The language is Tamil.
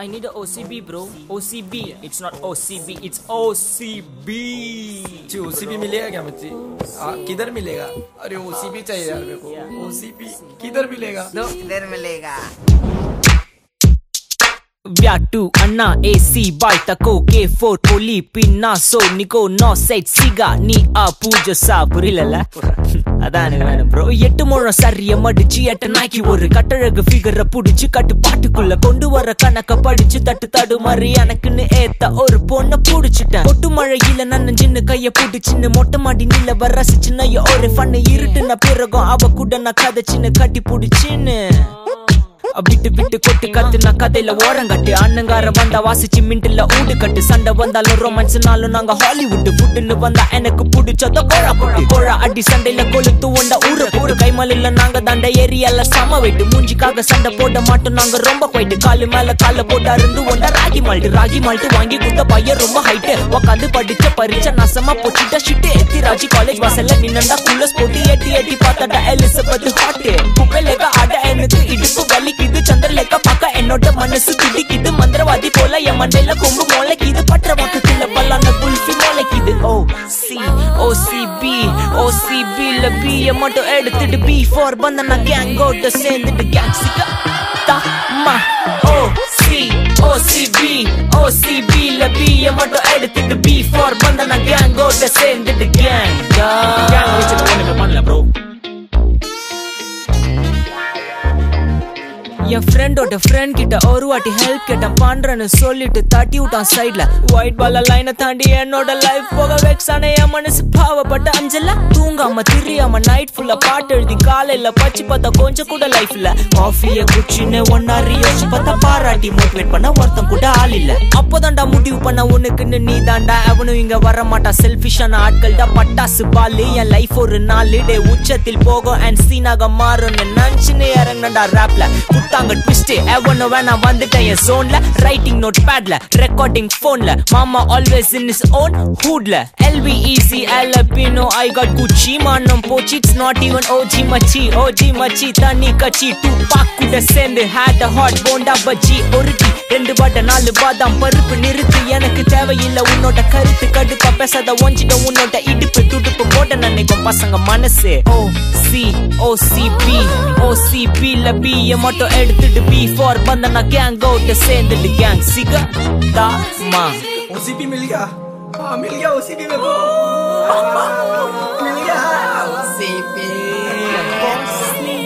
I need a OCB, bro. OCB. It's not OCB. It's OCB. जी ओसीबी मिलेगा क्या मुझे हाँ, किधर मिलेगा अरे ओसीबी चाहिए यार मेरे को ओसीबी किधर मिलेगा दो इधर मिलेगा Viatu, Anna, AC, Baita, K, 4, Poli, Pinaso, Nico, No, Set, Siga, நீ ஆ பூஜை சா புரியல அதான் எனக்கு வேணும் ப்ரோ எட்டு முழம் சரிய மடிச்சு எட்ட நாய்க்கு ஒரு கட்டழகு ஃபிகரை புடிச்சு கட்டு பாட்டுக்குள்ள கொண்டு வர கணக்க படிச்சு தட்டு தடு மாதிரி எனக்குன்னு ஏத்த ஒரு பொண்ண புடிச்சிட்டேன் ஒட்டு மழையில நன்னஞ்சின்னு கைய புடிச்சுன்னு மொட்டை மாடி நில ரசிச்சுன்னு ஒரு ஃபன்னு இருட்டுன பிறகும் அவ கூட நான் கதைச்சின்னு கட்டி புடிச்சின்னு விட்டு விட்டு கொட்டு கத்து நான் கதையில ஓரங்கட்டு அண்ணங்கார வந்தா வாசிச்சு மின்ட்டுல ஊடு கட்டு சண்டை வந்தாலும் ரொமான்ஸ்னாலும் நாங்க ஹாலிவுட் ஃபுட்டுன்னு வந்தா எனக்கு பிடிச்சத கோழா போட்டு கோழா அடி சண்டையில கொளுத்து ஒண்ட ஊற போடு கைமலில் நாங்க தண்ட ஏரியால சம வெட்டு மூஞ்சிக்காக சண்டை போட மாட்டோம் நாங்க ரொம்ப போயிட்டு காலு மேல கால போட்டா இருந்து ஒண்ட ராகி மால்ட்டு ராகி மால்ட்டு வாங்கி கொடுத்த பையன் ரொம்ப ஹைட்டு உக்காந்து படிச்ச பரிச்சை நசமா போச்சுட்டா ஷிட்டு எத்தி ராஜி காலேஜ் வாசல்ல நின்னண்டா குள்ளஸ் போட்டு எட்டி எட்டி பார்த்தாடா எலிசபெத் ஹாட்டு குப்பையிலேக ஆட எனக்கு இடுப்பு வலிக்குது சந்திரலேக பார்க்க என்னோட மனசு துடிக்குது மந்திரவாதி போல என் மண்டையில கொம்பு முளைக்குது பற்ற பக்கத்துல பல்லான குல்ஃபி முளைக்குது O C O C B O C B ல பி மட்டும் எடுத்துட்டு பி ஃபார் பந்தனா கேங்கோட சேர்ந்துட்டு கேங் சிக்கா தம்மா O C O C B O C B ல பி மட்டும் எடுத்துட்டு பி ஃபார் பந்தனா கேங்கோட சேர்ந்துட்டு கேங் கேங் வச்சுட்டு ஒண்ணுமே பண்ணல ப்ரோ என் ஃப்ரெண்டோட ஃப்ரெண்ட் கிட்ட ஒரு வாட்டி ஹெல்ப் கேட்டேன் பண்றேன்னு சொல்லிட்டு தட்டி விட்டான் சைட்ல ஒயிட் பால லைனை தாண்டி என்னோட லைஃப் போக வெக்ஸான என் மனசு பாவப்பட்ட அஞ்சல தூங்காம திரியாம நைட் ஃபுல்லா பாட்டு எழுதி காலையில பச்சு பார்த்தா கொஞ்சம் கூட லைஃப்ல காஃபிய குச்சின்னு ஒன்னாரி யோசிச்சு பார்த்தா பாராட்டி மோட்டிவேட் பண்ண ஒருத்தன் கூட ஆள் இல்ல அப்போதான்டா முடிவு பண்ண உனக்குன்னு நீ தாண்டா அவனும் இங்க வர மாட்டான் செல்ஃபிஷான ஆட்கள் தான் பட்டாசு பாலு என் லைஃப் ஒரு நாலு டே உச்சத்தில் போகும் அண்ட் சீனாக மாறும்னு நினைச்சுன்னு இறங்கினடா ரேப்ல குத்தாங்க ட்விஸ்ட் எவனோ வேணா வந்துட்டேன் என் ஜோன்ல ரைட்டிங் நோட் பேட்ல ரெக்கார்டிங் போன்ல மாமா ஆல்வேஸ் இன் இஸ் ஓன் ஹூட்ல எல்வி ஈஸி எல்பினோ ஐ காட் குச்சி மானம் போச்சு இட்ஸ் நாட் ஈவன் ஓஜி மச்சி ஓஜி மச்சி தண்ணி கச்சி டூ பாக் கூட சேர்ந்து had a hot bonda bajji ஒரு டீ ரெண்டு வடை நாலு பாதாம் பருப்பு நிறுத்து எனக்கு தேவையில்லை உன்னோட கருத்து கடுப்பா பேசாத ஒஞ்சிட்ட உன்னோட இடுப்பு துடுப்பு போட்ட நினைக்கும் பசங்க மனசு O C O C B O C B ல பி மட்டும் எடுத்துட்டு B for bandana gang out சேர்ந்துட்டு கேங் சிக தா மா ओसीबी मिल गया हाँ मिल गया ओसीबी मेरे को मिल गया ओसीबी